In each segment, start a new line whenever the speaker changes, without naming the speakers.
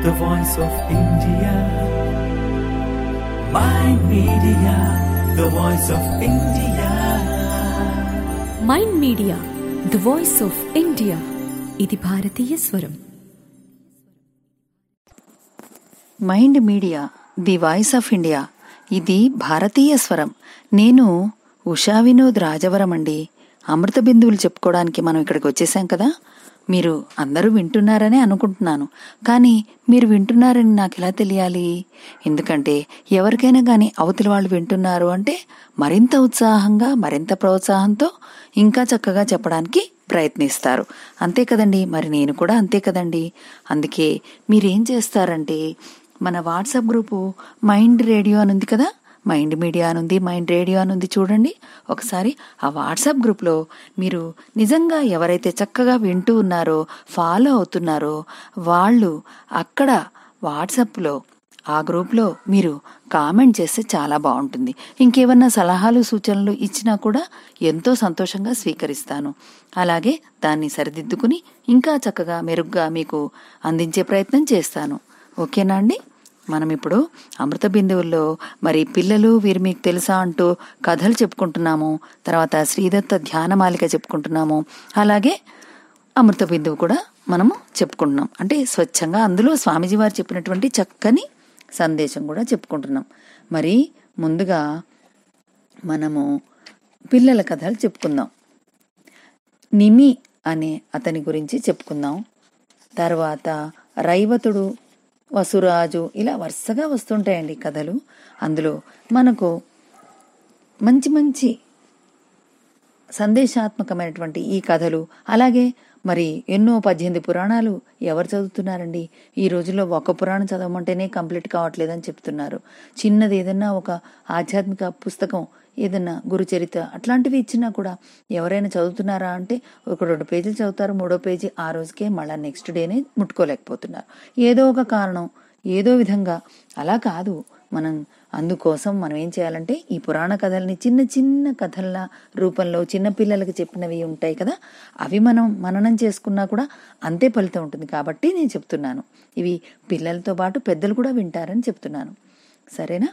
the voice of India. My media, the voice of India.
Mind media the voice of India ఇది భారతీయ స్వరం
mind media the voice of India ఇది భారతీయ స్వరం నేను ఉషా వినోద్ రాజవరం అండి అమృత బిందువులు చెప్పుకోవడానికి మనం ఇక్కడికి వచ్చేసాం కదా మీరు అందరూ వింటున్నారనే అనుకుంటున్నాను కానీ మీరు వింటున్నారని నాకు ఎలా తెలియాలి ఎందుకంటే ఎవరికైనా కానీ అవతలి వాళ్ళు వింటున్నారు అంటే మరింత ఉత్సాహంగా మరింత ప్రోత్సాహంతో ఇంకా చక్కగా చెప్పడానికి ప్రయత్నిస్తారు అంతే కదండి మరి నేను కూడా అంతే కదండి అందుకే మీరేం చేస్తారంటే మన వాట్సాప్ గ్రూపు మైండ్ రేడియో అని ఉంది కదా మైండ్ మీడియా అని ఉంది మైండ్ రేడియో అని ఉంది చూడండి ఒకసారి ఆ వాట్సాప్ గ్రూప్లో మీరు నిజంగా ఎవరైతే చక్కగా వింటూ ఉన్నారో ఫాలో అవుతున్నారో వాళ్ళు అక్కడ వాట్సాప్లో ఆ గ్రూప్లో మీరు కామెంట్ చేస్తే చాలా బాగుంటుంది ఇంకేమన్నా సలహాలు సూచనలు ఇచ్చినా కూడా ఎంతో సంతోషంగా స్వీకరిస్తాను అలాగే దాన్ని సరిదిద్దుకుని ఇంకా చక్కగా మెరుగ్గా మీకు అందించే ప్రయత్నం చేస్తాను ఓకేనా అండి మనం ఇప్పుడు అమృత బిందువుల్లో మరి పిల్లలు వీరు మీకు తెలుసా అంటూ కథలు చెప్పుకుంటున్నాము తర్వాత శ్రీదత్త ధ్యానమాలిక చెప్పుకుంటున్నాము అలాగే అమృత బిందువు కూడా మనము చెప్పుకుంటున్నాం అంటే స్వచ్ఛంగా అందులో స్వామీజీ వారు చెప్పినటువంటి చక్కని సందేశం కూడా చెప్పుకుంటున్నాం మరి ముందుగా మనము పిల్లల కథలు చెప్పుకుందాం నిమి అనే అతని గురించి చెప్పుకుందాం తర్వాత రైవతుడు వసురాజు ఇలా వరుసగా వస్తుంటాయండి కథలు అందులో మనకు మంచి మంచి సందేశాత్మకమైనటువంటి ఈ కథలు అలాగే మరి ఎన్నో పద్దెనిమిది పురాణాలు ఎవరు చదువుతున్నారండి ఈ రోజుల్లో ఒక పురాణం చదవమంటేనే కంప్లీట్ కావట్లేదని చెప్తున్నారు చిన్నది ఏదన్నా ఒక ఆధ్యాత్మిక పుస్తకం ఏదన్నా గురుచరిత అట్లాంటివి ఇచ్చినా కూడా ఎవరైనా చదువుతున్నారా అంటే ఒక రెండు పేజీలు చదువుతారు మూడో పేజీ ఆ రోజుకే మళ్ళా నెక్స్ట్ డేనే ముట్టుకోలేకపోతున్నారు ఏదో ఒక కారణం ఏదో విధంగా అలా కాదు మనం అందుకోసం మనం ఏం చేయాలంటే ఈ పురాణ కథల్ని చిన్న చిన్న కథల రూపంలో చిన్న పిల్లలకి చెప్పినవి ఉంటాయి కదా అవి మనం మననం చేసుకున్నా కూడా అంతే ఫలితం ఉంటుంది కాబట్టి నేను చెప్తున్నాను ఇవి పిల్లలతో పాటు పెద్దలు కూడా వింటారని చెప్తున్నాను సరేనా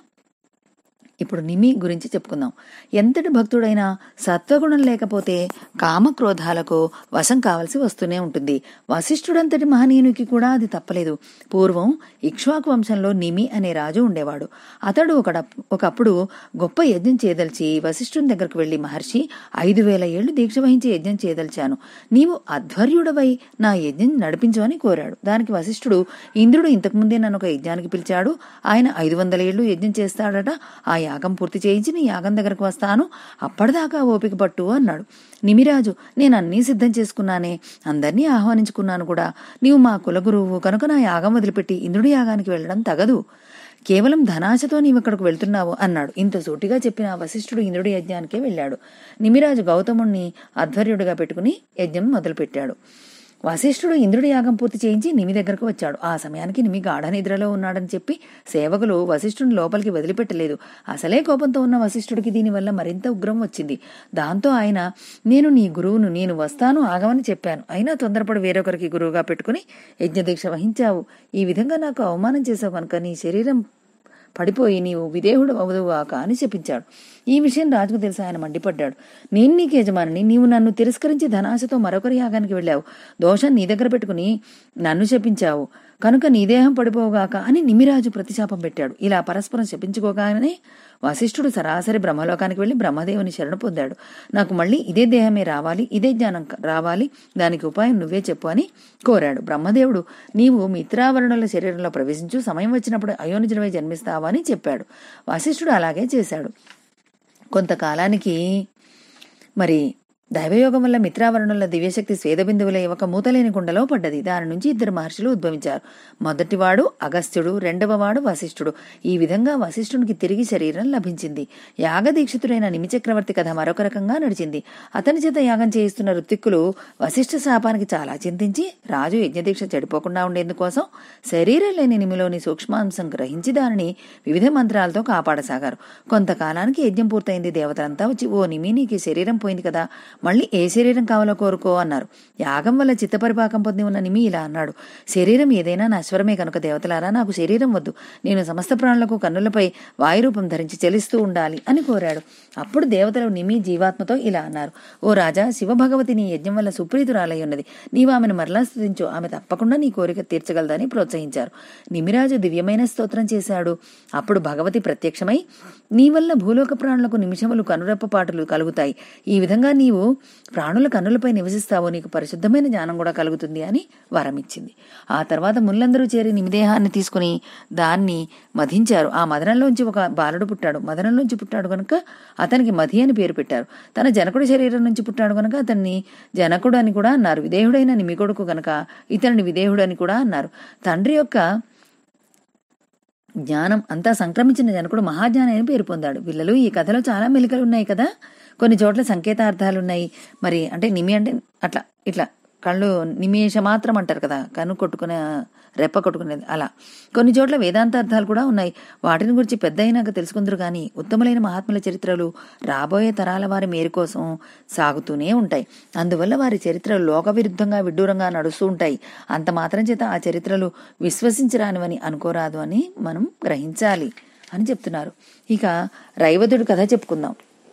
ఇప్పుడు నిమి గురించి చెప్పుకుందాం ఎంతటి భక్తుడైనా సత్వగుణం లేకపోతే కామక్రోధాలకు వశం కావలసి వస్తూనే ఉంటుంది వశిష్ఠుడంతటి మహనీయునికి కూడా అది తప్పలేదు పూర్వం ఇక్ష్వాకు వంశంలో నిమి అనే రాజు ఉండేవాడు అతడు ఒకడ ఒకప్పుడు గొప్ప యజ్ఞం చేయదలిచి వశిష్ఠుని దగ్గరకు వెళ్లి మహర్షి ఐదు వేల ఏళ్లు దీక్ష వహించి యజ్ఞం చేయదలిచాను నీవు అధ్వర్యుడవై నా యజ్ఞం నడిపించమని కోరాడు దానికి వశిష్ఠుడు ఇంద్రుడు ఇంతకుముందే నన్ను ఒక యజ్ఞానికి పిలిచాడు ఆయన ఐదు వందల ఏళ్లు యజ్ఞం చేస్తాడట ఆ యాగం పూర్తి చేయించి నీ యాగం దగ్గరకు వస్తాను అప్పటిదాకా ఓపిక పట్టు అన్నాడు నిమిరాజు నేను అన్నీ సిద్ధం చేసుకున్నానే అందరినీ ఆహ్వానించుకున్నాను కూడా నీవు మా కులగురువు కనుక నా యాగం వదిలిపెట్టి ఇంద్రుడి యాగానికి వెళ్ళడం తగదు కేవలం ధనాశతో నీవు ఇక్కడికి వెళ్తున్నావు అన్నాడు ఇంత సూటిగా చెప్పిన ఆ వశిష్ఠుడు ఇంద్రుడి యజ్ఞానికే వెళ్ళాడు నిమిరాజు గౌతముణ్ణి అధ్వర్యుడిగా పెట్టుకుని యజ్ఞం మొదలుపెట్టాడు వశిష్ఠుడు ఇంద్రుడి యాగం పూర్తి చేయించి నిమి దగ్గరకు వచ్చాడు ఆ సమయానికి నిమి గాఢ నిద్రలో ఉన్నాడని చెప్పి సేవకులు వశిష్ఠుని లోపలికి వదిలిపెట్టలేదు అసలే కోపంతో ఉన్న వశిష్ఠుడికి దీనివల్ల మరింత ఉగ్రం వచ్చింది దాంతో ఆయన నేను నీ గురువును నేను వస్తాను ఆగమని చెప్పాను అయినా తొందరపడి వేరొకరికి గురువుగా పెట్టుకుని యజ్ఞదీక్ష వహించావు ఈ విధంగా నాకు అవమానం చేసావు కనుక నీ శరీరం పడిపోయి నీవు విదేహుడు అవుదువాక అని చెప్పించాడు ఈ విషయం రాజుకు తెలిసి ఆయన మండిపడ్డాడు నేను నీకు యజమానిని నీవు నన్ను తిరస్కరించి ధనాశతో మరొకరి యాగానికి వెళ్ళావు దోషం నీ దగ్గర పెట్టుకుని నన్ను శపించావు కనుక నీ దేహం పడిపోగాక అని నిమిరాజు ప్రతిశాపం పెట్టాడు ఇలా పరస్పరం శపించుకోగానే వశిష్ఠుడు సరాసరి బ్రహ్మలోకానికి వెళ్లి బ్రహ్మదేవుని శరణు పొందాడు నాకు మళ్ళీ ఇదే దేహమే రావాలి ఇదే జ్ఞానం క- రావాలి దానికి ఉపాయం నువ్వే చెప్పు అని కోరాడు బ్రహ్మదేవుడు నీవు మిత్రావరణుల శరీరంలో ప్రవేశించు సమయం వచ్చినప్పుడు అయోనిజులవై జన్మిస్తావా అని చెప్పాడు వశిష్ఠుడు అలాగే చేశాడు కొంతకాలానికి మరి దైవయోగం వల్ల మిత్రావరణుల దివ్యశక్తి స్వేదబిందువుల ఒక మూతలేని కుండలో పడ్డది దాని నుంచి ఇద్దరు మహర్షులు ఉద్భవించారు మొదటివాడు అగస్త్యుడు రెండవవాడు వశిష్ఠుడు ఈ విధంగా వశిష్ఠునికి తిరిగి శరీరం లభించింది యాగదీక్షితుడైన నిమిచక్రవర్తి కథ మరొక రకంగా నడిచింది అతని చేత యాగం చేయిస్తున్న ఋత్విక్కులు వశిష్ఠ శాపానికి చాలా చింతించి రాజు యజ్ఞదీక్ష చెడిపోకుండా ఉండేందుకోసం శరీరం లేని నిమిలోని సూక్ష్మాంశం గ్రహించి దానిని వివిధ మంత్రాలతో కాపాడసాగారు కొంతకాలానికి యజ్ఞం పూర్తయింది దేవతలంతా వచ్చి ఓ నిమి నీకు ఈ శరీరం పోయింది కదా మళ్ళీ ఏ శరీరం కావాలో కోరుకో అన్నారు యాగం వల్ల చిత్తపరిపాకం పొంది ఉన్న నిమి ఇలా అన్నాడు శరీరం ఏదైనా నశ్వరమే కనుక దేవతలారా నాకు శరీరం వద్దు నేను సమస్త ప్రాణులకు కన్నులపై వాయురూపం ధరించి చెలిస్తూ ఉండాలి అని కోరాడు అప్పుడు దేవతలు నిమి జీవాత్మతో ఇలా అన్నారు ఓ రాజా శివభగవతి నీ యజ్ఞం వల్ల సుప్రీతురాలై ఉన్నది నీవు ఆమెను మరలా స్థుతించు ఆమె తప్పకుండా నీ కోరిక తీర్చగలదని ప్రోత్సహించారు నిమిరాజు దివ్యమైన స్తోత్రం చేశాడు అప్పుడు భగవతి ప్రత్యక్షమై నీ వల్ల భూలోక ప్రాణులకు నిమిషములు కనురెప్పపాటులు కలుగుతాయి ఈ విధంగా నీవు ప్రాణుల కన్నులపై నివసిస్తావు నీకు పరిశుద్ధమైన జ్ఞానం కూడా కలుగుతుంది అని వరమిచ్చింది ఆ తర్వాత ముళ్ళందరూ చేరి నిమిదేహాన్ని తీసుకుని దాన్ని మధించారు ఆ మదనంలోంచి ఒక బాలుడు పుట్టాడు మదనంలోంచి పుట్టాడు గనుక అతనికి మధి అని పేరు పెట్టారు తన జనకుడి శరీరం నుంచి పుట్టాడు గనుక అతన్ని జనకుడు అని కూడా అన్నారు విదేహుడైన నిమి కొడుకు గనుక ఇతనిని విదేహుడు అని కూడా అన్నారు తండ్రి యొక్క జ్ఞానం అంతా సంక్రమించిన జనకుడు మహాజ్ఞాని అని పేరు పొందాడు పిల్లలు ఈ కథలో చాలా మెలికలు ఉన్నాయి కదా కొన్ని చోట్ల సంకేతార్థాలు ఉన్నాయి మరి అంటే నిమి అంటే అట్లా ఇట్లా కళ్ళు నిమేష మాత్రం అంటారు కదా కన్ను కొట్టుకునే రెప్ప కొట్టుకునేది అలా కొన్ని చోట్ల వేదాంతార్థాలు కూడా ఉన్నాయి వాటిని గురించి పెద్ద అయినాక తెలుసుకుందరు కానీ ఉత్తములైన మహాత్ముల చరిత్రలు రాబోయే తరాల వారి మేలు కోసం సాగుతూనే ఉంటాయి అందువల్ల వారి చరిత్రలు లోక విరుద్ధంగా విడ్డూరంగా నడుస్తూ ఉంటాయి అంత మాత్రం చేత ఆ చరిత్రలు విశ్వసించరానివని అనుకోరాదు అని మనం గ్రహించాలి అని చెప్తున్నారు ఇక రైవతుడి కథ చెప్పుకుందాం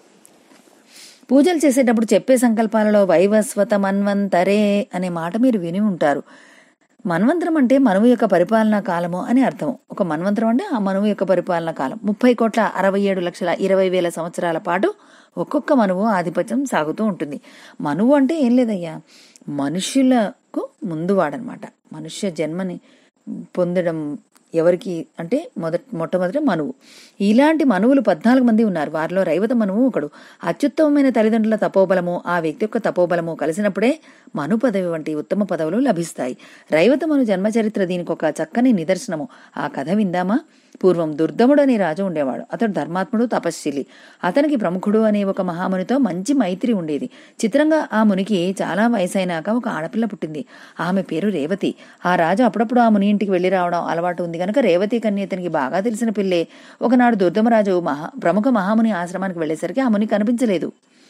పూజలు చేసేటప్పుడు చెప్పే సంకల్పాలలో వైవస్వత మన్వంతరే అనే మాట మీరు విని ఉంటారు మన్వంతరం అంటే మనువు యొక్క పరిపాలనా కాలము అని అర్థం ఒక మన్వంతరం అంటే ఆ మనువు యొక్క పరిపాలనా కాలం ముప్పై కోట్ల అరవై ఏడు లక్షల ఇరవై వేల సంవత్సరాల పాటు ఒక్కొక్క మనువు ఆధిపత్యం సాగుతూ ఉంటుంది మనువు అంటే ఏం లేదయ్యా మనుషులకు ముందువాడనమాట మనుష్య జన్మని పొందడం ఎవరికి అంటే మొదట మొట్టమొదట మనువు ఇలాంటి మనువులు పద్నాలుగు మంది ఉన్నారు వారిలో రైవత మనువు ఒకడు అత్యుత్తమమైన తల్లిదండ్రుల తపోబలము ఆ వ్యక్తి యొక్క తపోబలము కలిసినప్పుడే మను పదవి వంటి ఉత్తమ పదవులు లభిస్తాయి రైవత మను జన్మచరిత్ర దీనికి ఒక చక్కని నిదర్శనము ఆ కథ విందామా పూర్వం దుర్దముడు అనే రాజు ఉండేవాడు అతడు ధర్మాత్ముడు తపశ్శీలి అతనికి ప్రముఖుడు అనే ఒక మహామునితో మంచి మైత్రి ఉండేది చిత్రంగా ఆ మునికి చాలా వయసైనాక ఒక ఆడపిల్ల పుట్టింది ఆమె పేరు రేవతి ఆ రాజు అప్పుడప్పుడు ఆ ముని ఇంటికి వెళ్లి రావడం అలవాటు ఉంది కనుక రేవతి కన్య ఇతనికి బాగా తెలిసిన పిల్లే ఒకనాడు దుర్దమరాజు మహా ప్రముఖ మహాముని ఆశ్రమానికి వెళ్లేసరికి ఆ ముని కనిపించలేదు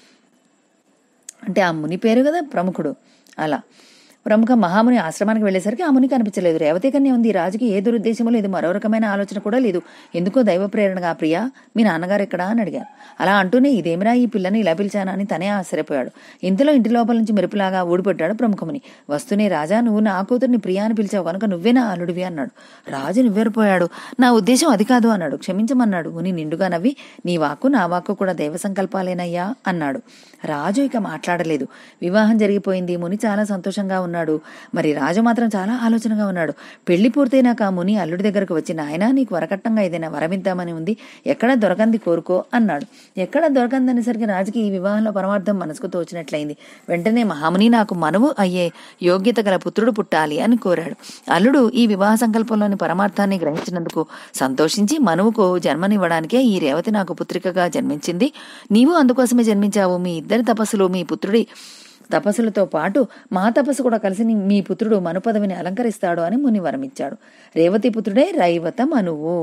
అంటే ఆ ముని పేరు కదా ప్రముఖుడు అలా ప్రముఖ మహాముని ఆశ్రమానికి వెళ్లేసరికి ఆ ముని కనిపించలేదు రేవతి కన్య ఉంది ఈ రాజుకి ఏ దురుద్దేశము లేదు మరో రకమైన ఆలోచన కూడా లేదు ఎందుకో దైవ ప్రేరణగా ప్రియా మీ నాన్నగారు ఎక్కడా అని అడిగారు అలా అంటూనే ఇదేమిరా ఈ పిల్లని ఇలా పిలిచానా అని తనే ఆశ్చర్యపోయాడు ఇంతలో ఇంటి లోపల నుంచి మెరుపులాగా ఊడిపడ్డాడు ప్రముఖముని వస్తూనే రాజా నువ్వు నా కూతుర్ని ప్రియా అని పిలిచావు కనుక నువ్వే నా అల్లుడివి అన్నాడు రాజు నువ్వెరిపోయాడు నా ఉద్దేశం అది కాదు అన్నాడు క్షమించమన్నాడు ముని నిండుగా నవ్వి నీ వాక్కు నా వాక్కు కూడా దైవ సంకల్పాలేనయ్యా అన్నాడు రాజు ఇక మాట్లాడలేదు వివాహం జరిగిపోయింది ముని చాలా సంతోషంగా ఉన్నాడు మరి రాజు మాత్రం చాలా ఆలోచనగా ఉన్నాడు పెళ్లి పూర్తయినాక ఆ ముని అల్లుడి దగ్గరకు వచ్చి నాయనా నీకు వరకట్నంగా ఏదైనా వరమిద్దామని ఉంది ఎక్కడ దొరకంది కోరుకో అన్నాడు ఎక్కడ దొరకందనేసరికి రాజుకి ఈ వివాహంలో పరమార్థం మనసుకు తోచినట్లయింది వెంటనే మహాముని నాకు మనవు అయ్యే యోగ్యత గల పుత్రుడు పుట్టాలి అని కోరాడు అల్లుడు ఈ వివాహ సంకల్పంలోని పరమార్థాన్ని గ్రహించినందుకు సంతోషించి మనువుకు జన్మనివ్వడానికే ఈ రేవతి నాకు పుత్రికగా జన్మించింది నీవు అందుకోసమే జన్మించావు మీ ఇద్దరి తపస్సులు మీ పుత్రుడి తపస్సులతో పాటు మా తపస్సు కూడా కలిసి నీ- మీ పుత్రుడు మను పదవిని అలంకరిస్తాడు అని ముని వరమిచ్చాడు రేవతి పుత్రుడే రైవత మనువు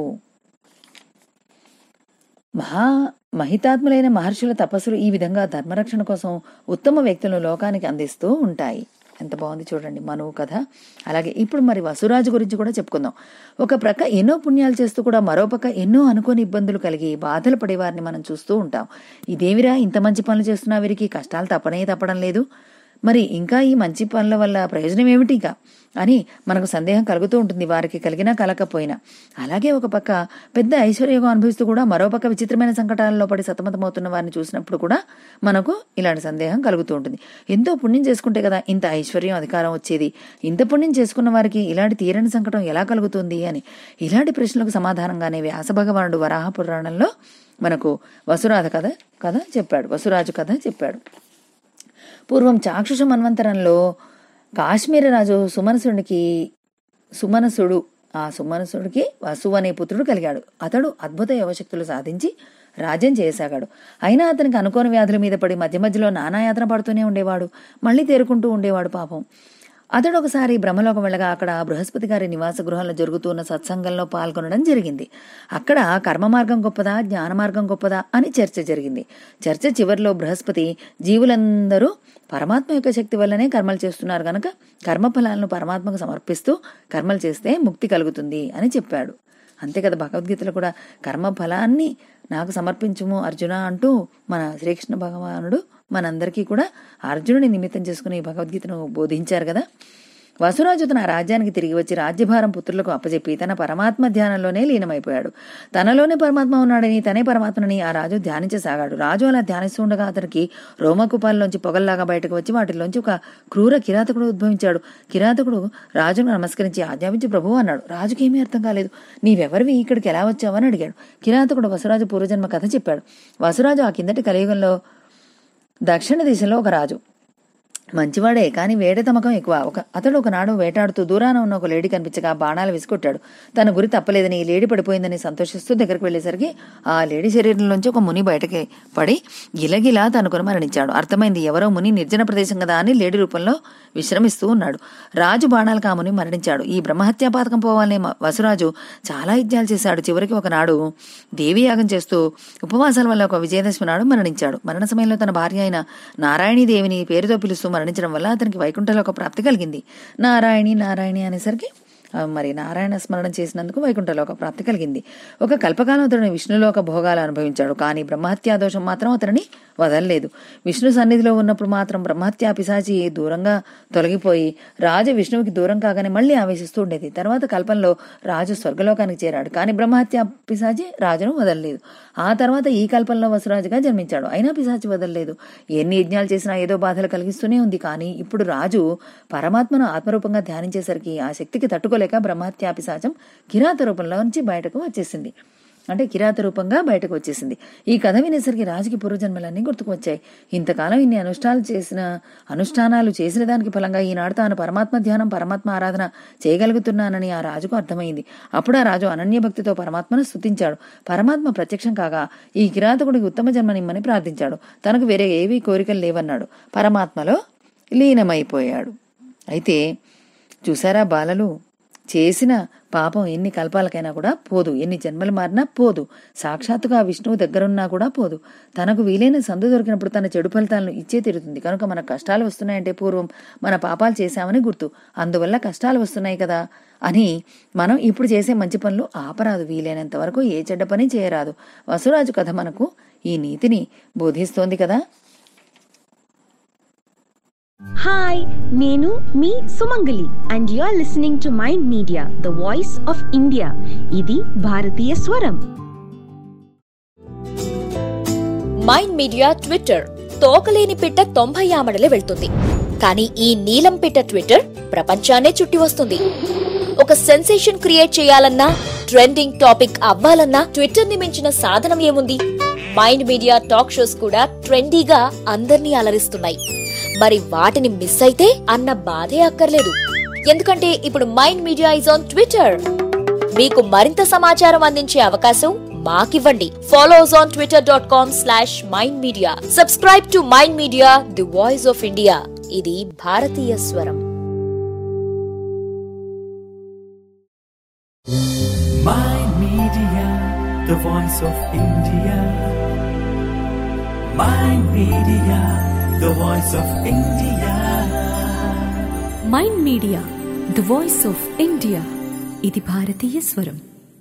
మహా మహితాత్ములైన మహర్షుల తపస్సులు ఈ విధంగా ధర్మరక్షణ కోసం ఉత్తమ వ్యక్తులను లోకానికి అందిస్తూ ఉంటాయి ఎంత బాగుంది చూడండి మనువు కథ అలాగే ఇప్పుడు మరి వసురాజు గురించి కూడా చెప్పుకుందాం ఒక ప్రక్క ఎన్నో పుణ్యాలు చేస్తూ కూడా మరో పక్క ఎన్నో అనుకోని ఇబ్బందులు కలిగి బాధలు పడేవారిని మనం చూస్తూ ఉంటాం ఇదేమిరా ఇంత మంచి పనులు చేస్తున్నా వీరికి కష్టాలు తప్పనే తప్పడం లేదు మరి ఇంకా ఈ మంచి పనుల వల్ల ప్రయోజనం ఏమిటి ఇక అని మనకు సందేహం కలుగుతూ ఉంటుంది వారికి కలిగినా కలకపోయినా అలాగే ఒక పక్క పెద్ద ఐశ్వర్యం అనుభవిస్తూ కూడా మరో పక్క విచిత్రమైన సంకటాలలో పడి సతమతమవుతున్న వారిని చూసినప్పుడు కూడా మనకు ఇలాంటి సందేహం కలుగుతూ ఉంటుంది ఎంతో పుణ్యం చేసుకుంటే కదా ఇంత ఐశ్వర్యం అధికారం వచ్చేది ఇంత పుణ్యం చేసుకున్న వారికి ఇలాంటి తీరని సంకటం ఎలా కలుగుతుంది అని ఇలాంటి ప్రశ్నలకు సమాధానంగానే వ్యాస భగవానుడు వరాహ పురాణంలో మనకు వసురాధ కథ కథ చెప్పాడు వసురాజు కథ చెప్పాడు పూర్వం చాక్షుష మన్వంతరంలో కాశ్మీర రాజు సుమనసుడికి సుమనసుడు ఆ సుమనసుడికి వసు అనే పుత్రుడు కలిగాడు అతడు అద్భుత యువశక్తులు సాధించి రాజ్యం చేయసాగాడు అయినా అతనికి అనుకోని వ్యాధుల మీద పడి మధ్య మధ్యలో నానాయాతన పడుతూనే ఉండేవాడు మళ్ళీ తేరుకుంటూ ఉండేవాడు పాపం అతడు ఒకసారి బ్రహ్మలోకం వెళ్ళగా అక్కడ బృహస్పతి గారి నివాస గృహంలో జరుగుతున్న సత్సంగంలో పాల్గొనడం జరిగింది అక్కడ కర్మ మార్గం గొప్పదా జ్ఞాన మార్గం గొప్పదా అని చర్చ జరిగింది చర్చ చివరిలో బృహస్పతి జీవులందరూ పరమాత్మ యొక్క శక్తి వల్లనే కర్మలు చేస్తున్నారు గనక కర్మఫలాలను పరమాత్మకు సమర్పిస్తూ కర్మలు చేస్తే ముక్తి కలుగుతుంది అని చెప్పాడు అంతే కదా భగవద్గీతలో కూడా కర్మ ఫలాన్ని నాకు సమర్పించుము అర్జున అంటూ మన శ్రీకృష్ణ భగవానుడు మనందరికీ కూడా అర్జునుడి నిమిత్తం చేసుకుని ఈ భగవద్గీతను బోధించారు కదా వసురాజు తన రాజ్యానికి తిరిగి వచ్చి రాజ్యభారం పుత్రులకు అప్పచెప్పి తన పరమాత్మ ధ్యానంలోనే లీనమైపోయాడు తనలోనే పరమాత్మ ఉన్నాడని తనే పరమాత్మని ఆ రాజు ధ్యానించసాగాడు రాజు అలా ధ్యానిస్తూ ఉండగా అతనికి రోమకుపాల్లోంచి పొగల్లాగా బయటకు వచ్చి వాటిలోంచి ఒక క్రూర కిరాతకుడు ఉద్భవించాడు కిరాతకుడు రాజును నమస్కరించి ఆజ్ఞాపించి ప్రభువు అన్నాడు రాజుకి ఏమీ అర్థం కాలేదు నీవెవరివి ఇక్కడికి ఎలా వచ్చావని అడిగాడు కిరాతకుడు వసురాజు పూర్వజన్మ కథ చెప్పాడు వసురాజు ఆ కిందటి కలియుగంలో దక్షిణ దిశలో ఒక రాజు మంచివాడే కానీ వేడే తమకం ఎక్కువ ఒక అతడు ఒకనాడు వేటాడుతూ దూరాన ఉన్న ఒక లేడీ కనిపించగా బాణాలు విసుకొట్టాడు తన గురి తప్పలేదని ఈ లేడీ పడిపోయిందని సంతోషిస్తూ దగ్గరికి వెళ్ళేసరికి ఆ లేడీ శరీరంలోంచి ఒక ముని బయటకి పడి గిలగిలా తనుకొని మరణించాడు అర్థమైంది ఎవరో ముని నిర్జన ప్రదేశం కదా అని లేడీ రూపంలో విశ్రమిస్తూ ఉన్నాడు రాజు బాణాలకు ఆ ముని మరణించాడు ఈ బ్రహ్మహత్యా పాతకం పోవాలని మ- వసురాజు చాలా యజ్ఞాలు చేశాడు చివరికి ఒకనాడు దేవి యాగం చేస్తూ ఉపవాసాల వల్ల ఒక విజయదశమి నాడు మరణించాడు మరణ సమయంలో తన భార్య అయిన నారాయణీ దేవిని పేరుతో పిలుస్తూ మరణించడం వల్ల అతనికి వైకుంఠలోక ప్రాప్తి కలిగింది నారాయణి నారాయణి అనేసరికి ఆ, మరి నారాయణ స్మరణం చేసినందుకు వైకుంఠలోక ప్రాప్తి కలిగింది ఒక కల్పకాలం అతడు విష్ణులోక భోగాలు అనుభవించాడు కానీ బ్రహ్మహత్యా దోషం మాత్రం అతనిని వదలలేదు విష్ణు సన్నిధిలో ఉన్నప్పుడు మాత్రం బ్రహ్మహత్యా పిశాచి దూరంగా తొలగిపోయి రాజు విష్ణువుకి దూరం కాగానే మళ్ళీ ఆవేశిస్తూ ఉండేది తర్వాత కల్పంలో రాజు స్వర్గలోకానికి చేరాడు కానీ బ్రహ్మహత్యా పిశాచి రాజును వదలలేదు ఆ తర్వాత ఈ కల్పంలో వసురాజుగా జన్మించాడు అయినా పిశాచి వదలలేదు ఎన్ని యజ్ఞాలు చేసినా ఏదో బాధలు కలిగిస్తూనే ఉంది కానీ ఇప్పుడు రాజు పరమాత్మను ఆత్మరూపంగా ధ్యానించేసరికి ఆ శక్తికి తట్టుకోలేక బ్రహ్మహత్యా పిశాచం కిరాత రూపంలో నుంచి బయటకు వచ్చేసింది అంటే కిరాత రూపంగా బయటకు వచ్చేసింది ఈ కథ వినేసరికి రాజుకి పూర్వజన్మలన్నీ గుర్తుకు వచ్చాయి ఇంతకాలం ఇన్ని అనుష్ఠానాలు చేసిన అనుష్ఠానాలు చేసిన దానికి ఫలంగా ఈనాడు తాను పరమాత్మ ధ్యానం పరమాత్మ ఆరాధన చేయగలుగుతున్నానని ఆ రాజుకు అర్థమైంది అప్పుడు ఆ రాజు అనన్య భక్తితో పరమాత్మను స్తుతించాడు పరమాత్మ ప్రత్యక్షం కాగా ఈ కిరాతకుడికి ఉత్తమ జన్మనిమ్మని ప్రార్థించాడు తనకు వేరే ఏవీ కోరికలు లేవన్నాడు పరమాత్మలో లీనమైపోయాడు అయితే చూసారా బాలలు చేసిన పాపం ఎన్ని కల్పాలకైనా కూడా పోదు ఎన్ని జన్మలు మారినా పోదు సాక్షాత్తుగా ఆ విష్ణువు దగ్గరున్నా కూడా పోదు తనకు వీలైన సందు దొరికినప్పుడు తన చెడు ఫలితాలను ఇచ్చే తీరుతుంది కనుక మనకు కష్టాలు వస్తున్నాయంటే పూర్వం మన పాపాలు చేశామని గుర్తు అందువల్ల కష్టాలు వస్తున్నాయి కదా అని మనం ఇప్పుడు చేసే మంచి పనులు ఆపరాదు వీలైనంత వరకు ఏ చెడ్డ పని చేయరాదు వసురాజు కథ మనకు ఈ నీతిని బోధిస్తోంది కదా
హాయ్ నేను మీ Sumangali and you are listening to mind media the voice of India ఇది భారతీయ స్వరం
మైండ్ మీడియా ట్విట్టర్ తోకలేని పిట్ట తొంభై ఆమడలే వెళ్తుంది కానీ ఈ నీలం పిట్ట ట్విట్టర్ ప్రపంచాన్నే చుట్టి వస్తుంది ఒక సెన్సేషన్ క్రియేట్ చేయాలన్నా ట్రెండింగ్ టాపిక్ అవ్వాలన్నా ట్విట్టర్ ని మించిన సాధనం ఏముంది మైండ్ మీడియా టాక్ షోస్ కూడా ట్రెండీగా అందర్నీ అలరిస్తున్నాయి మరి వాటిని మిస్ అయితే అన్న బాధే అక్కర్లేదు ఎందుకంటే ఇప్పుడు mind media is on Twitter మీకు మరింత సమాచారం అందించే అవకాశం మాకివ్వండి follow us on Twitter dot com slash mind media subscribe to mind media the voice of India ఇది భారతీయ స్వరం
Mind Media, the voice of India. Mind Media, the voice of India.
Mind media the voice of India ఇది భారతీయ స్వరం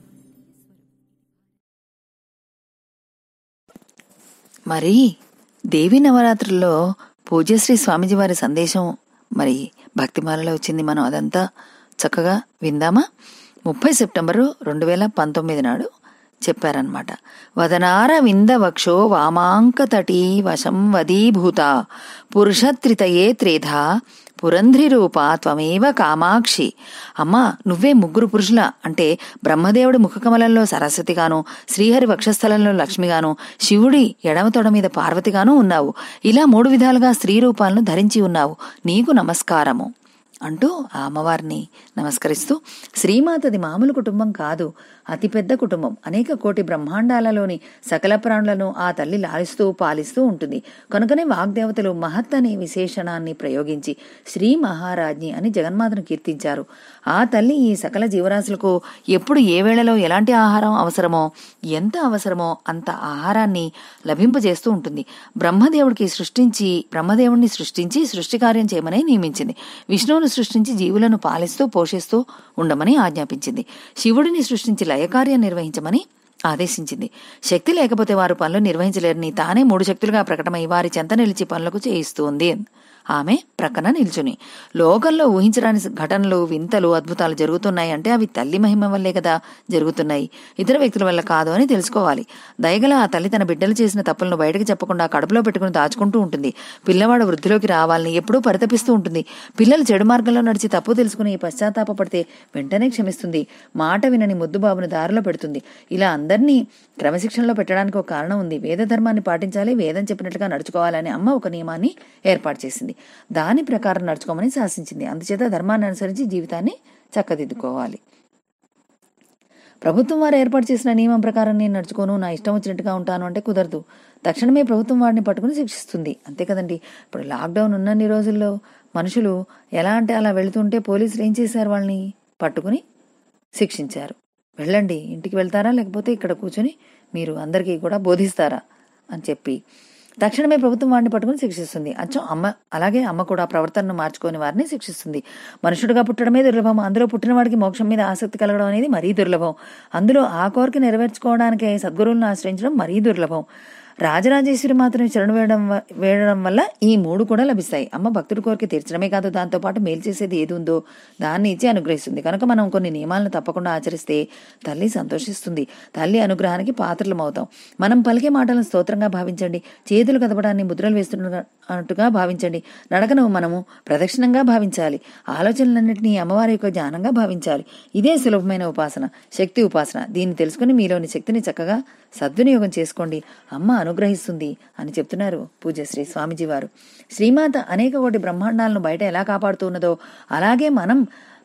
మరి దేవి నవరాత్రుల్లో పూజ్యశ్రీ స్వామిజీ వారి సందేశం మరి భక్తిమాలలో వచ్చింది మనం అదంతా చక్కగా విందామా ముప్పై సెప్టెంబరు రెండు వేల పంతొమ్మిది నాడు చెప్పారనమాట వదనార వింద వక్షో వామాంక తటీ వశం వదీభూత పురుషత్రితయే త్రేధ పురంధ్రి రూప త్వమేవ కామాక్షి అమ్మా నువ్వే ముగ్గురు పురుషుల అంటే బ్రహ్మదేవుడి ముఖకమలంలో సరస్వతిగాను శ్రీహరి వక్షస్థలంలో లక్ష్మిగాను శివుడి ఎడమ తొడ మీద పార్వతిగాను ఉన్నావు ఇలా మూడు విధాలుగా స్త్రీ రూపాలను ధరించి ఉన్నావు నీకు నమస్కారము అంటూ ఆ అమ్మవారిని నమస్కరిస్తూ శ్రీమాతది మామూలు కుటుంబం కాదు అతిపెద్ద కుటుంబం అనేక కోటి బ్రహ్మాండాలలోని సకల ప్రాణులను ఆ తల్లి లాలిస్తూ పాలిస్తూ ఉంటుంది కనుకనే వాగ్దేవతలు మహత్ అనే విశేషణాన్ని ప్రయోగించి శ్రీ మహారాజ్ఞి అని జగన్మాతను కీర్తించారు ఆ తల్లి ఈ సకల జీవరాశులకు ఎప్పుడు ఏ వేళలో ఎలాంటి ఆహారం అవసరమో ఎంత అవసరమో అంత ఆహారాన్ని లభింపజేస్తూ ఉంటుంది బ్రహ్మదేవుడికి సృష్టించి బ్రహ్మదేవుడిని సృష్టించి సృష్టి కార్యం చేయమని నియమించింది విష్ణువును సృష్టించి జీవులను పాలిస్తూ పోషిస్తూ ఉండమని ఆజ్ఞాపించింది శివుడిని సృష్టించి లయకార్యం నిర్వహించమని ఆదేశించింది శక్తి లేకపోతే వారు పనులు నిర్వహించలేరని తానే మూడు శక్తులుగా ప్రకటమై వారి చెంత నిలిచి పనులకు చేయిస్తుంది ఆమె ప్రక్కన నిల్చుని లోకంలో ఊహించరాని ఘటనలు వింతలు అద్భుతాలు జరుగుతున్నాయి అంటే అవి తల్లి మహిమ వల్లే కదా జరుగుతున్నాయి ఇతర వ్యక్తుల వల్ల కాదు అని తెలుసుకోవాలి దయగల ఆ తల్లి తన బిడ్డలు చేసిన తప్పులను బయటకు చెప్పకుండా కడుపులో పెట్టుకుని దాచుకుంటూ ఉంటుంది పిల్లవాడు వృద్ధిలోకి రావాలని ఎప్పుడూ పరితపిస్తూ ఉంటుంది పిల్లలు చెడు మార్గంలో నడిచి తప్పు తెలుసుకుని పశ్చాత్తాపపడితే వెంటనే క్షమిస్తుంది మాట వినని ముద్దుబాబును దారిలో పెడుతుంది ఇలా అందరినీ క్రమశిక్షణలో పెట్టడానికి ఒక కారణం ఉంది వేద ధర్మాన్ని పాటించాలి వేదం చెప్పినట్లుగా నడుచుకోవాలని అమ్మ ఒక నియమాన్ని ఏర్పాటు చేసింది దాని ప్రకారం నడుచుకోమని శాసించింది అందుచేత ధర్మాన్ని అనుసరించి జీవితాన్ని చక్కదిద్దుకోవాలి ప్రభుత్వం వారు ఏర్పాటు చేసిన నియమం ప్రకారం నేను నడుచుకోను నా ఇష్టం వచ్చినట్టుగా ఉంటాను అంటే కుదరదు తక్షణమే ప్రభుత్వం వాడిని పట్టుకుని శిక్షిస్తుంది అంతే కదండి ఇప్పుడు లాక్డౌన్ ఉన్నన్ని రోజుల్లో మనుషులు ఎలా అంటే అలా వెళుతుంటే పోలీసులు ఏం చేశారు వాళ్ళని పట్టుకుని శిక్షించారు వెళ్ళండి ఇంటికి వెళ్తారా లేకపోతే ఇక్కడ కూర్చొని మీరు అందరికీ కూడా బోధిస్తారా అని చెప్పి తక్షణమే ప్రభుత్వం వాడిని పట్టుకుని శిక్షిస్తుంది అచ్చం అమ్మ అలాగే అమ్మ కూడా ప్రవర్తనను మార్చుకొని వారిని శిక్షిస్తుంది మనుషుడిగా పుట్టడమే దుర్లభం అందులో పుట్టిన వాడికి మోక్షం మీద ఆసక్తి కలగడం అనేది మరీ దుర్లభం అందులో ఆ కోరిక నెరవేర్చుకోవడానికి సద్గురువులను ఆశ్రయించడం మరీ దుర్లభం రాజరాజేశ్వరి మాత్రం శరణు వేయడం వ- వేయడం వల్ల ఈ మూడు కూడా లభిస్తాయి అమ్మ భక్తుడి కోరిక తీర్చడమే కాదు దాంతో పాటు మేలు చేసేది ఏది ఉందో దాన్ని ఇచ్చి అనుగ్రహిస్తుంది కనుక మనం కొన్ని నియమాలను తప్పకుండా ఆచరిస్తే తల్లి సంతోషిస్తుంది తల్లి అనుగ్రహానికి పాత్రలం అవుతాం మనం పలికే మాటలను స్తోత్రంగా భావించండి చేతులు కదపడాన్ని ముద్రలు వేస్తున్నట్టుగా భావించండి నడకను మనము ప్రదక్షిణంగా భావించాలి ఆలోచనలన్నింటినీ అమ్మవారి యొక్క జ్ఞానంగా భావించాలి ఇదే సులభమైన ఉపాసన శక్తి ఉపాసన దీన్ని తెలుసుకుని మీలోని శక్తిని చక్కగా సద్వినియోగం చేసుకోండి అమ్మ అనుగ్రహిస్తుంది అని చెప్తున్నారు పూజ్యశ్రీ స్వామిజీ వారు శ్రీమాత అనేక కోటి బ్రహ్మాండాలను బయట ఎలా కాపాడుతూ ఉన్నదో అలాగే మనం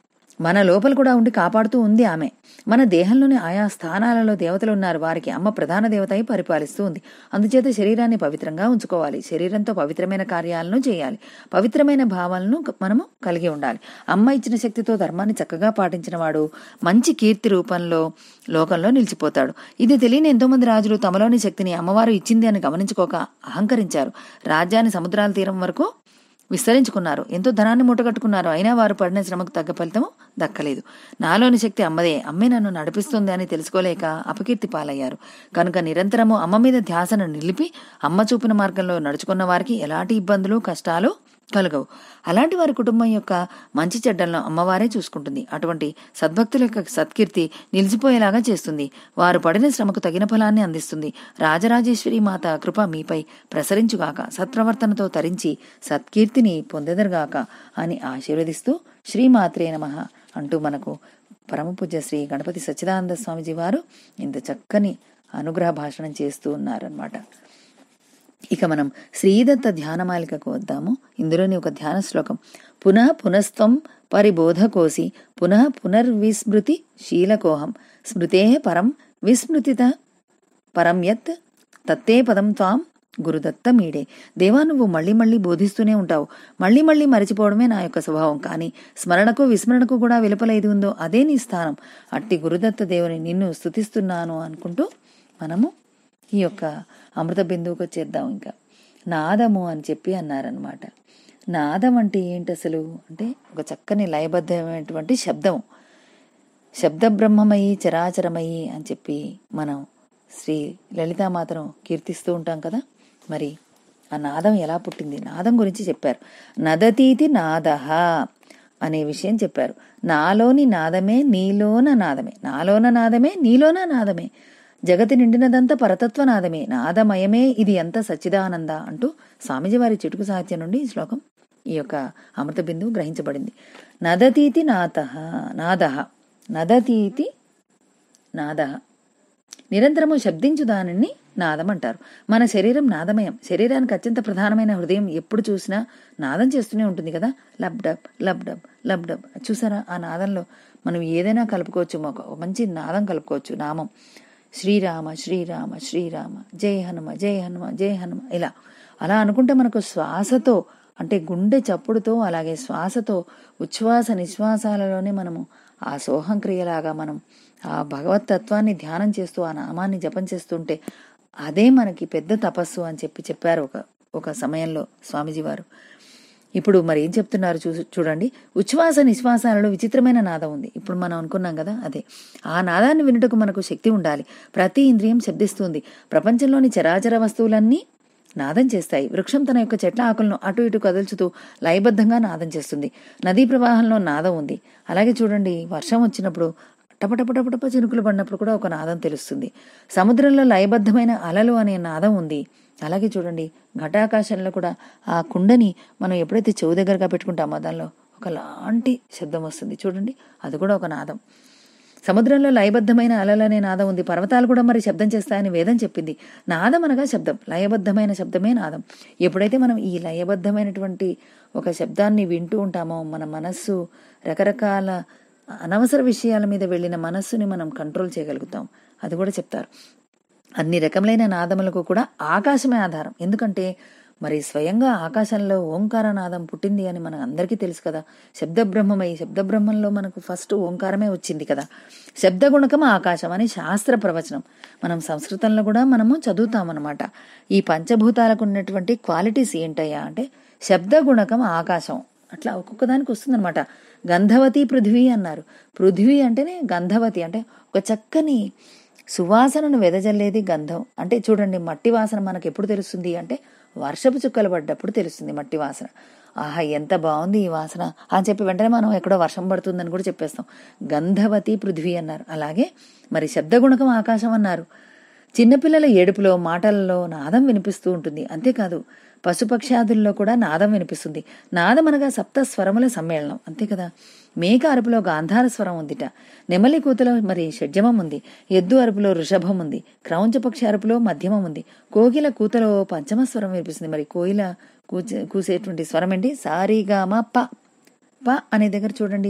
మన లోపల కూడా ఉండి కాపాడుతూ ఉంది ఆమె మన దేహంలోని ఆయా స్థానాలలో దేవతలు ఉన్నారు వారికి అమ్మ ప్రధాన దేవత అయి పరిపాలిస్తూ ఉంది అందుచేత శరీరాన్ని పవిత్రంగా ఉంచుకోవాలి శరీరంతో పవిత్రమైన కార్యాలను చేయాలి పవిత్రమైన భావాలను క- మనము కలిగి ఉండాలి అమ్మ ఇచ్చిన శక్తితో ధర్మాన్ని చక్కగా పాటించిన వాడు మంచి కీర్తి రూపంలో లోకంలో నిలిచిపోతాడు ఇది తెలియని ఎంతో మంది రాజులు తమలోని శక్తిని అమ్మవారు ఇచ్చింది అని గమనించుకోక అహంకరించారు రాజ్యాన్ని సముద్రాల తీరం వరకు విస్తరించుకున్నారు ఎంతో ధనాన్ని మూటగట్టుకున్నారు అయినా వారు పడిన శ్రమకు తగ్గ ఫలితం దక్కలేదు నాలోని శక్తి అమ్మదే అమ్మే నన్ను నడిపిస్తుంది అని తెలుసుకోలేక అపకీర్తి పాలయ్యారు కనుక నిరంతరము అమ్మ మీద ధ్యాసను నిలిపి అమ్మ చూపిన మార్గంలో నడుచుకున్న వారికి ఎలాంటి ఇబ్బందులు కష్టాలు కలగవు అలాంటి వారి కుటుంబం యొక్క మంచి చెడ్డలను అమ్మవారే చూసుకుంటుంది అటువంటి సద్భక్తుల యొక్క సత్కీర్తి నిలిచిపోయేలాగా చేస్తుంది వారు పడిన శ్రమకు తగిన ఫలాన్ని అందిస్తుంది రాజరాజేశ్వరి మాత కృప మీపై ప్రసరించుగాక సత్ప్రవర్తనతో తరించి సత్కీర్తిని పొందెదరుగాక అని ఆశీర్వదిస్తూ శ్రీమాత్రే నమః అంటూ మనకు పరమపూజ్య శ్రీ గణపతి సచ్చిదానంద స్వామిజీ వారు ఇంత చక్కని అనుగ్రహ భాషణం చేస్తూ ఉన్నారనమాట ఇక మనం శ్రీదత్త ధ్యానమాలికకు వద్దాము ఇందులోని ఒక ధ్యాన శ్లోకం పునః పునస్త్వం పరిబోధకోసి పునః పునర్విస్మృతి శీలకోహం స్మృతే పరం విస్మృతిత పరం యత్ తత్తే పదం త్వాం గురుదత్త మీడే దేవా నువ్వు మళ్ళీ మళ్ళీ బోధిస్తూనే ఉంటావు మళ్ళీ మళ్ళీ మరిచిపోవడమే నా యొక్క స్వభావం కానీ స్మరణకు విస్మరణకు కూడా వెలుపల ఏది ఉందో అదే నీ స్థానం అట్టి గురుదత్త దేవుని నిన్ను స్తుతిస్తున్నాను అనుకుంటూ మనము ఈ యొక్క అమృత బిందువుకు వచ్చేద్దాం ఇంకా నాదము అని చెప్పి అన్నారనమాట నాదం అంటే ఏంటి అసలు అంటే ఒక చక్కని లయబద్ధమైనటువంటి శబ్దం శబ్ద బ్రహ్మమయి చరాచరమయి అని చెప్పి మనం శ్రీ లలితామాతను కీర్తిస్తూ ఉంటాం కదా మరి ఆ నాదం ఎలా పుట్టింది నాదం గురించి చెప్పారు నదతీతి నాదహ అనే విషయం చెప్పారు నాలోని నాదమే నీలోన నాదమే నాలోన నాదమే నీలోన నాదమే జగతి నిండినదంతా పరతత్వ నాదమే నాదమయమే ఇది ఎంత సచ్చిదానంద అంటూ స్వామిజీ వారి చిటుకు సాహిత్యం నుండి ఈ శ్లోకం ఈ యొక్క అమృత బిందువు గ్రహించబడింది నదతీతి నాద నాదహ నదతీతి నాద నిరంతరము శబ్దించు దానిని నాదం అంటారు మన శరీరం నాదమయం శరీరానికి అత్యంత ప్రధానమైన హృదయం ఎప్పుడు చూసినా నాదం చేస్తూనే ఉంటుంది కదా lub dub lub dub lub dub చూసారా ఆ నాదంలో మనం ఏదైనా కలుపుకోవచ్చు ఒక మంచి నాదం కలుపుకోవచ్చు నామం శ్రీరామ శ్రీరామ శ్రీరామ జయ హనుమ జయ హనుమ జయ హనుమ ఇలా అలా అనుకుంటే మనకు శ్వాసతో అంటే గుండె చప్పుడుతో అలాగే శ్వాసతో ఉచ్ఛ్వాస నిశ్వాసాలలోనే మనము ఆ సోహం క్రియలాగా మనం ఆ భగవత్ తత్వాన్ని ధ్యానం చేస్తూ ఆ నామాన్ని జపం చేస్తుంటే అదే మనకి పెద్ద తపస్సు అని చెప్పి చెప్పారు ఒక ఒక సమయంలో స్వామీజీ వారు ఇప్పుడు మరి ఏం చెప్తున్నారు చూ చూడండి ఉచ్ఛ్వాస నిశ్వాసాలలో విచిత్రమైన నాదం ఉంది ఇప్పుడు మనం అనుకున్నాం కదా అదే ఆ నాదాన్ని వినుటకు మనకు శక్తి ఉండాలి ప్రతి ఇంద్రియం శబ్దిస్తుంది ప్రపంచంలోని చరాచర వస్తువులన్నీ నాదం చేస్తాయి వృక్షం తన యొక్క చెట్ల ఆకులను అటు ఇటు కదుల్చుతూ లయబద్ధంగా నాదం చేస్తుంది నదీ ప్రవాహంలో నాదం ఉంది అలాగే చూడండి వర్షం వచ్చినప్పుడు టపటపటపటప చినుకులు పడినప్పుడు కూడా ఒక నాదం తెలుస్తుంది సముద్రంలో లయబద్ధమైన అలలు అనే నాదం ఉంది అలాగే చూడండి ఘటాకాశంలో కూడా ఆ కుండని మనం ఎప్పుడైతే చెవు దగ్గరగా పెట్టుకుంటామో దానిలో ఒకలాంటి శబ్దం వస్తుంది చూడండి అది కూడా ఒక నాదం సముద్రంలో లయబద్ధమైన అలలనే నాదం ఉంది పర్వతాలు కూడా మరి శబ్దం చేస్తాయని వేదం చెప్పింది నాదం అనగా శబ్దం లయబద్ధమైన శబ్దమే నాదం ఎప్పుడైతే మనం ఈ లయబద్ధమైనటువంటి ఒక శబ్దాన్ని వింటూ ఉంటామో మన మనస్సు రకరకాల అనవసర విషయాల మీద వెళ్ళిన మనస్సుని మనం కంట్రోల్ చేయగలుగుతాం అది కూడా చెప్తారు అన్ని రకములైన నాదములకు కూడా ఆకాశమే ఆధారం ఎందుకంటే మరి స్వయంగా ఆకాశంలో ఓంకార నాదం పుట్టింది అని మనకు అందరికీ తెలుసు కదా శబ్ద బ్రహ్మమై శబ్ద బ్రహ్మంలో మనకు ఫస్ట్ ఓంకారమే వచ్చింది కదా శబ్ద గుణకం ఆకాశం అని శాస్త్ర ప్రవచనం మనం సంస్కృతంలో కూడా మనము చదువుతామన్నమాట ఈ పంచభూతాలకు ఉన్నటువంటి క్వాలిటీస్ ఏంటయ్యా అంటే శబ్ద గుణకం ఆకాశం అట్లా ఒక్కొక్క దానికి వస్తుందన్నమాట గంధవతి పృథ్వీ అన్నారు పృథ్వీ అంటేనే గంధవతి అంటే ఒక చక్కని సువాసనను వెదజల్లేది గంధం అంటే చూడండి మట్టి వాసన మనకు ఎప్పుడు తెలుస్తుంది అంటే వర్షపు చుక్కలు పడ్డప్పుడు తెలుస్తుంది మట్టి వాసన ఆహా ఎంత బాగుంది ఈ వాసన అని చెప్పి వెంటనే మనం ఎక్కడో వర్షం పడుతుందని కూడా చెప్పేస్తాం గంధవతి పృథ్వీ అన్నారు అలాగే మరి శబ్దగుణకం ఆకాశం అన్నారు చిన్నపిల్లల ఏడుపులో మాటలలో నాదం వినిపిస్తూ ఉంటుంది అంతేకాదు పశుపక్షాదుల్లో కూడా నాదం వినిపిస్తుంది నాదం అనగా సప్త స్వరముల సమ్మేళనం అంతే కదా మేక అరుపులో గాంధార స్వరం ఉందిట నెమలి కూతలో మరి షడ్జమం ఉంది ఎద్దు అరుపులో ఋషభం ఉంది క్రౌంచ పక్షి అరుపులో మధ్యమం ఉంది కోకిల కూతలో పంచమ స్వరం వినిపిస్తుంది మరి కోయిల కూచే కూసేటువంటి స్వరం ఏంటి సారీగామ ప ప అనే దగ్గర చూడండి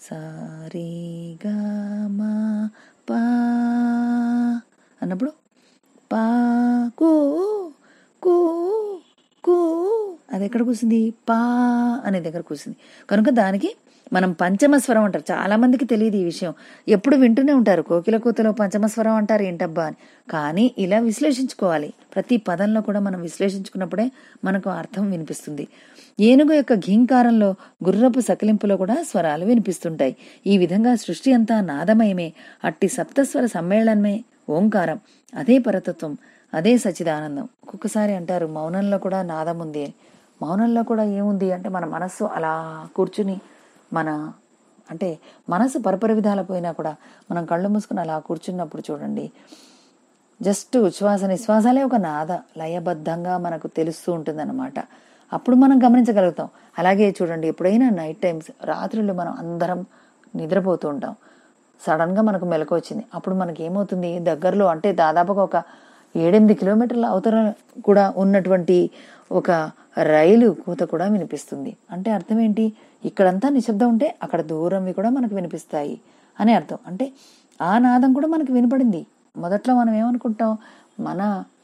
సారీగామ ప అన్నప్పుడు పా కూ కూ కూ అది ఎక్కడ కూసింది పా అనే దగ్గర కూసింది కనుక దానికి మనం పంచమ స్వరం అంటారు చాలా మందికి తెలియదు ఈ విషయం ఎప్పుడు వింటూనే ఉంటారు కోకిల కూతలో పంచమ స్వరం అంటారు ఏంటబ్బా అని కానీ ఇలా విశ్లేషించుకోవాలి ప్రతి పదంలో కూడా మనం విశ్లేషించుకున్నప్పుడే మనకు అర్థం వినిపిస్తుంది ఏనుగు యొక్క ఘీంకారంలో గుర్రపు సకిలింపులో కూడా స్వరాలు వినిపిస్తుంటాయి ఈ విధంగా సృష్టి అంతా నాదమయమే అట్టి సప్తస్వర సమ్మేళనమే ఓంకారం అదే పరతత్వం అదే సచిదానందం ఒక్కొక్కసారి అంటారు మౌనంలో కూడా నాదం ఉంది అని మౌనంలో కూడా ఏముంది అంటే మన మనస్సు అలా కూర్చుని మన అంటే మనసు పరపర విధాల పోయినా కూడా మనం కళ్ళు మూసుకుని అలా కూర్చున్నప్పుడు చూడండి జస్ట్ ఉచ్ఛ్వాస నిశ్వాసాలే ఒక నాద లయబద్ధంగా మనకు తెలుస్తూ ఉంటుందన్నమాట అప్పుడు మనం గమనించగలుగుతాం అలాగే చూడండి ఎప్పుడైనా నైట్ టైమ్స్ రాత్రులు మనం అందరం నిద్రపోతూ ఉంటాం సడన్గా మనకు మెలకు వచ్చింది అప్పుడు మనకి ఏమవుతుంది దగ్గరలో అంటే దాదాపుగా ఒక ఏడెనిమిది కిలోమీటర్ల అవతల కూడా ఉన్నటువంటి ఒక రైలు కూత కూడా వినిపిస్తుంది అంటే అర్థం ఏంటి ఇక్కడంతా నిశ్శబ్దం ఉంటే అక్కడ దూరంవి కూడా మనకు వినిపిస్తాయి అని అర్థం అంటే ఆ నాదం కూడా మనకు వినపడింది మొదట్లో మనం ఏమనుకుంటాం మన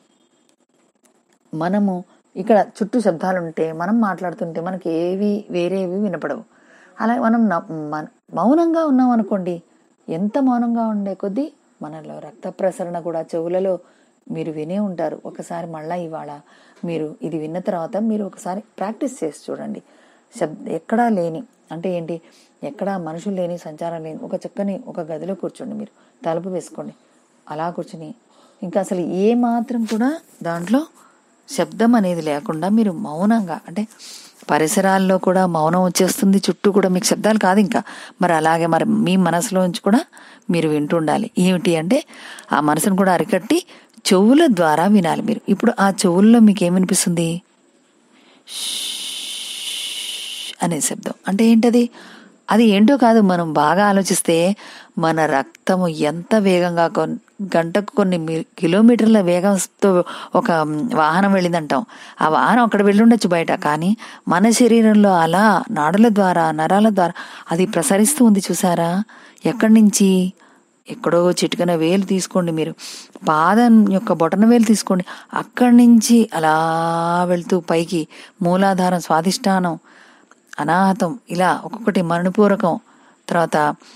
మనము ఇక్కడ చుట్టూ శబ్దాలు ఉంటే మనం మాట్లాడుతుంటే మనకి ఏవి వేరేవి వినపడవు అలా మనం న- మన- మౌనంగా ఉన్నాం అనుకోండి ఎంత మౌనంగా ఉండే కొద్దీ మనలో రక్త ప్రసరణ కూడా చెవులలో మీరు వినే ఉంటారు ఒకసారి మళ్ళా ఇవాళ మీరు ఇది విన్న తర్వాత మీరు ఒకసారి ప్రాక్టీస్ చేసి చూడండి శబ్ద ఎక్కడా లేని అంటే ఏంటి ఎక్కడా మనుషులు లేని సంచారం లేని ఒక చక్కని ఒక గదిలో కూర్చోండి మీరు తలుపు వేసుకోండి అలా కూర్చుని ఇంకా అసలు ఏ మాత్రం కూడా దాంట్లో శబ్దం అనేది లేకుండా మీరు మౌనంగా అంటే పరిసరాల్లో కూడా మౌనం వచ్చేస్తుంది చుట్టూ కూడా మీకు శబ్దాలు కాదు ఇంకా మరి అలాగే మరి మీ మనసులోంచి కూడా మీరు వింటుండాలి ఏమిటి అంటే ఆ మనసును కూడా అరికట్టి చెవుల ద్వారా వినాలి మీరు ఇప్పుడు ఆ చెవుల్లో మీకు ఏం వినిపిస్తుంది ష్ అనే శబ్దం అంటే ఏంటది అది ఏంటో కాదు మనం బాగా ఆలోచిస్తే మన రక్తము ఎంత వేగంగా కొన్- గంటకు కొన్ని మీ- కిలోమీటర్ల వేగంతో ఒక మ్, వాహనం వెళ్ళిందంటాం ఆ వాహనం అక్కడ వెళ్ళుండొచ్చు బయట కానీ మన శరీరంలో అలా నాడుల ద్వారా నరాల ద్వారా అది ప్రసరిస్తూ ఉంది చూసారా ఎక్కడి నుంచి ఎక్కడో చిటికన వేలు తీసుకోండి మీరు పాదం యొక్క బొటన వేలు తీసుకోండి అక్కడి నుంచి అలా వెళ్తూ పైకి మూలాధారం స్వాధిష్టానం అనాహతం ఇలా ఒక్కొక్కటి మణిపూరకం తర్వాత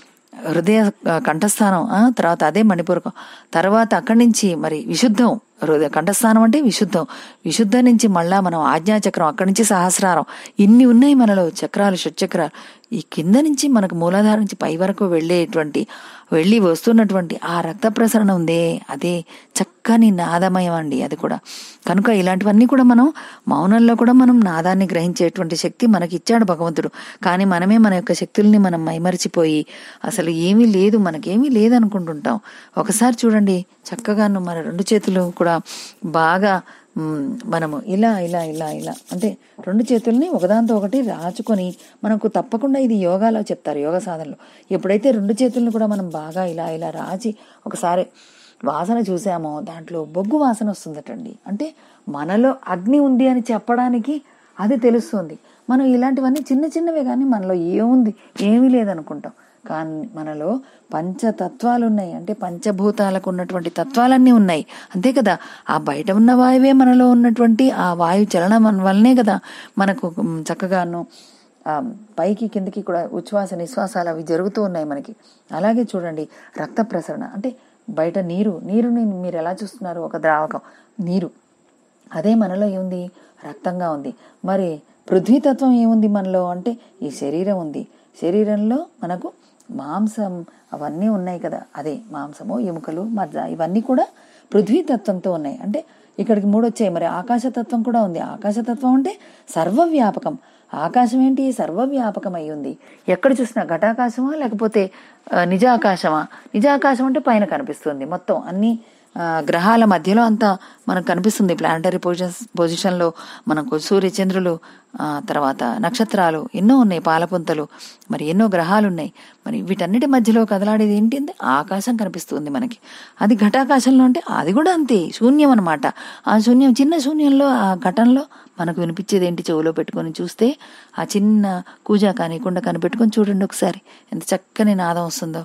హృదయ ఆ, కంఠస్థానం ఆ, తర్వాత అదే మణిపూరకం తర్వాత అక్కడి నుంచి మరి విశుద్ధం హృదయ కంఠస్థానం అంటే విశుద్ధం విశుద్ధం నుంచి మళ్ళా మనం ఆజ్ఞాచక్రం అక్కడి నుంచి సహస్రారం ఇన్ని ఉన్నాయి మనలో చక్రాలు షట్చక్రాలు ఈ కింద నుంచి మనకు మూలాధారం నుంచి పై వరకు వెళ్ళేటువంటి వెళ్ళి వస్తున్నటువంటి ఆ రక్త ప్రసరణ ఉందే అదే చక్కని నాదమయం అండి అది కూడా కనుక ఇలాంటివన్నీ కూడా మనం మౌనంలో కూడా మనం నాదాన్ని గ్రహించేటువంటి శక్తి మనకి ఇచ్చాడు భగవంతుడు కానీ మనమే మన యొక్క శక్తుల్ని మనం మైమరిచిపోయి అసలు ఏమీ లేదు మనకేమీ లేదు అనుకుంటుంటాం ఒకసారి చూడండి చక్కగాను మన రెండు చేతులు కూడా బాగా మ్, మనము ఇలా ఇలా ఇలా ఇలా అంటే రెండు చేతుల్ని ఒకదాంతో ఒకటి రాచుకొని మనకు తప్పకుండా ఇది యోగాలో చెప్తారు యోగ సాధనలో ఎప్పుడైతే రెండు చేతుల్ని కూడా మనం బాగా ఇలా ఇలా రాచి ఒకసారి వాసన చూసామో దాంట్లో బొగ్గు వాసన వస్తుందటండి అంటే మనలో అగ్ని ఉంది అని చెప్పడానికి అది తెలుస్తుంది మనం ఇలాంటివన్నీ చిన్న చిన్నవే కానీ మనలో ఏముంది ఏమీ లేదనుకుంటాం కానీ మనలో పంచతత్వాలు ఉన్నాయి అంటే పంచభూతాలకు ఉన్నటువంటి తత్వాలన్నీ ఉన్నాయి అంతే కదా ఆ బయట ఉన్న వాయువే మనలో ఉన్నటువంటి ఆ వాయు చలనం వల్లనే కదా మనకు మ్, చక్కగాను ఆ, పైకి కిందకి కూడా ఉచ్ఛ్వాస నిశ్వాసాలు అవి జరుగుతూ ఉన్నాయి మనకి అలాగే చూడండి రక్త ప్రసరణ అంటే బయట నీరు నీరుని మీరు ఎలా చూస్తున్నారు ఒక ద్రావకం నీరు అదే మనలో ఏముంది రక్తంగా ఉంది మరి పృథ్వీతత్వం ఏముంది మనలో అంటే ఈ శరీరం ఉంది శరీరంలో మనకు మాంసం అవన్నీ ఉన్నాయి కదా అదే మాంసము ఎముకలు మజ్జ ఇవన్నీ కూడా పృథ్వీతత్వంతో ఉన్నాయి అంటే ఇక్కడికి మూడు వచ్చాయి మరి ఆకాశతత్వం కూడా ఉంది ఆకాశతత్వం అంటే సర్వవ్యాపకం ఆకాశం ఏంటి సర్వవ్యాపకం అయి ఉంది ఎక్కడ చూసినా ఘటాకాశమా లేకపోతే ఆ, నిజాకాశమా నిజాకాశం అంటే పైన కనిపిస్తుంది మొత్తం అన్ని ఆ, గ్రహాల మధ్యలో అంతా మనకు కనిపిస్తుంది ప్లానటరీ పొజిషన్ పొజిషన్లో మనకు సూర్య చంద్రులు ఆ, తర్వాత నక్షత్రాలు ఎన్నో ఉన్నాయి పాలపుంతలు మరి ఎన్నో గ్రహాలు ఉన్నాయి మరి వీటన్నిటి మధ్యలో కదలాడేది ఏంటి అంటే ఆకాశం కనిపిస్తుంది మనకి అది ఘటాకాశంలో అంటే అది కూడా అంతే శూన్యం అనమాట ఆ శూన్యం చిన్న శూన్యంలో ఆ ఘటంలో మనకు వినిపించేది ఏంటి చెవులో పెట్టుకొని చూస్తే ఆ చిన్న కూజా కానీ కుండ కానీ పెట్టుకొని చూడండి ఒకసారి ఎంత చక్కని నాదం వస్తుందో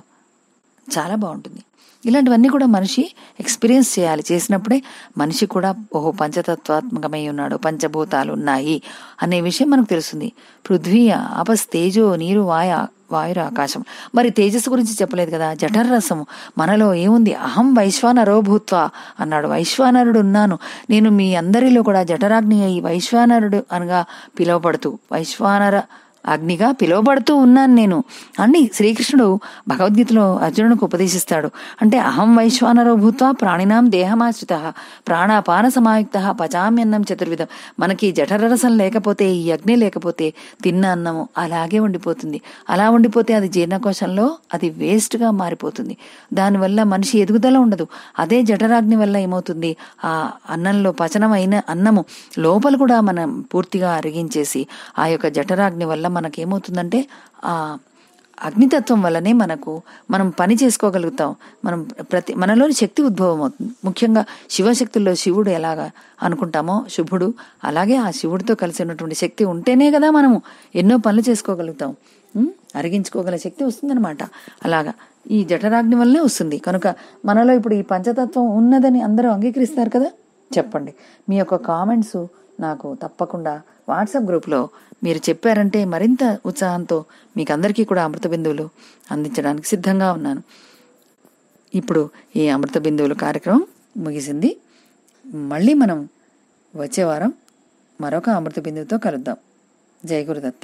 చాలా బాగుంటుంది ఇలాంటివన్నీ కూడా మనిషి ఎక్స్పీరియన్స్ చేయాలి చేసినప్పుడే మనిషి కూడా ఓహో పంచతత్వాత్మకమై ఉన్నాడు పంచభూతాలు ఉన్నాయి అనే విషయం మనకు తెలుస్తుంది పృథ్వీ ఆపస్ తేజో నీరు వాయ వాయుర ఆకాశం మరి తేజస్సు గురించి చెప్పలేదు కదా జఠరరసము మనలో ఏముంది అహం వైశ్వానరో భూత్వా అన్నాడు వైశ్వానరుడు ఉన్నాను నేను మీ అందరిలో కూడా జఠరాగ్ని అయి వైశ్వానరుడు అనగా పిలువబడుతూ వైశ్వానర అగ్నిగా పిలువబడుతూ ఉన్నాను నేను అని శ్రీకృష్ణుడు భగవద్గీతలో అర్జునుడికి ఉపదేశిస్తాడు అంటే అహం వైశ్వానరో భూత్వా ప్రాణినాం దేహమాశ్రిత ప్రాణాపాన సమాయుక్త పచామ్యన్నం చతుర్విధం మనకి జఠరరసం లేకపోతే ఈ అగ్ని లేకపోతే తిన్న అన్నము అలాగే ఉండిపోతుంది అలా ఉండిపోతే అది జీర్ణకోశంలో అది వేస్ట్గా మారిపోతుంది దానివల్ల మనిషి ఎదుగుదల ఉండదు అదే జఠరాగ్ని వల్ల ఏమవుతుంది ఆ అన్నంలో పచనమైన అన్నము లోపల కూడా మనం పూర్తిగా అరిగించేసి ఆ యొక్క జఠరాగ్ని వల్ల మనకేమవుతుందంటే ఆ అగ్నితత్వం వల్లనే మనకు మనం పని చేసుకోగలుగుతాం మనం ప్రతి మనలోని శక్తి ఉద్భవం అవుతుంది ముఖ్యంగా శివశక్తుల్లో శివుడు ఎలాగా అనుకుంటామో శుభుడు అలాగే ఆ శివుడితో కలిసి ఉన్నటువంటి శక్తి ఉంటేనే కదా మనము ఎన్నో పనులు చేసుకోగలుగుతాం ఉం? అరిగించుకోగల శక్తి వస్తుందన్నమాట అలాగా ఈ జఠరాగ్ని వల్లనే వస్తుంది కనుక మనలో ఇప్పుడు ఈ పంచతత్వం ఉన్నదని అందరూ అంగీకరిస్తారు కదా చెప్పండి మీ యొక్క కామెంట్స్ నాకు తప్పకుండా వాట్సాప్ గ్రూప్లో మీరు చెప్పారంటే మరింత ఉత్సాహంతో మీకు అందరికీ కూడా అమృత బిందువులు అందించడానికి సిద్ధంగా ఉన్నాను ఇప్పుడు ఈ అమృత బిందువులు కార్యక్రమం ముగిసింది మళ్ళీ మనం వచ్చే వారం మరొక అమృత బిందువుతో కలుద్దాం జయ Gurudatta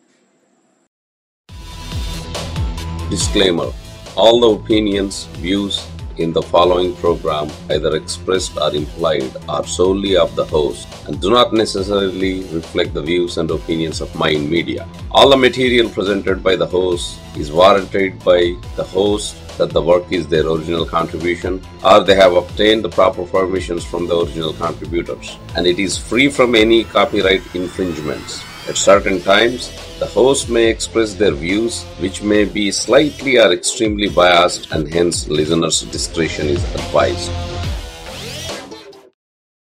Disclaimer All the opinions, views in the following program, either expressed or implied, are solely of the host and do not necessarily reflect the views and opinions of Mind Media. All the material presented by the host is warranted by the host that the work is their original contribution or they have obtained the proper permissions from the original contributors and it is free from any copyright infringements. At certain times, the host may express their views, which may be slightly or extremely biased, and hence listeners' discretion is advised.